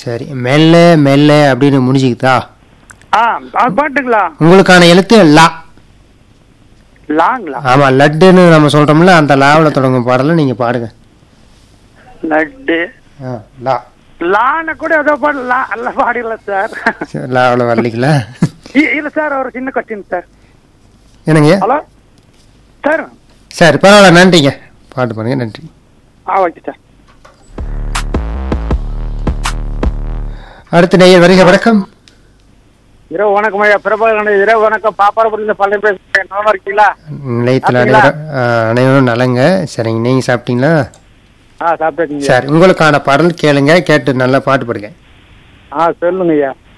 சரி மெல்ல மெல்ல அப்படின்னு முடிஞ்சுக்குதா ஆ அது பாட்டுங்களா உங்களுக்கான எழுத்து லா லாங்களா ஆமா லட்டுன்னு நம்ம சொல்றோம்ல அந்த லாவில் தொடங்கும் பாடலை நீங்க பாடுங்க லட்டு ஆ, லா லான கூட ஏதோ பாடு லா அல்ல பாடிடலாம் சார் சரி, லாவில் வரலிங்களா இ- இல்ல சார் ஒரு சின்ன கொஸ்டின் சார் என்னங்க ஹலோ சார் சரி பரவாயில்ல நன்றிங்க பாட்டு பாருங்க நன்றி ஆ ஓகே சார் அடுத்த நேயர் வருக வணக்கம் இரவு வணக்கம் ஐயா பிரபாகரன் இரவு வணக்கம் பாப்பாரப்பள்ளி பள்ளி பேசுறேன் நல்லா இருக்கீங்களா நிலையத்தில் சாப்பிட்டீங்களா? அனைவரும் ஆ, அனைவரும் நலங்க சரிங்க நீங்க சாப்பிட்டீங்களா ஆ சாப்பிட்டீங்க சரி உங்களுக்கான பாடல் கேளுங்க கேட்டு நல்லா பாட்டு பாடுங்க ஆ சொல்லுங்க ஐயா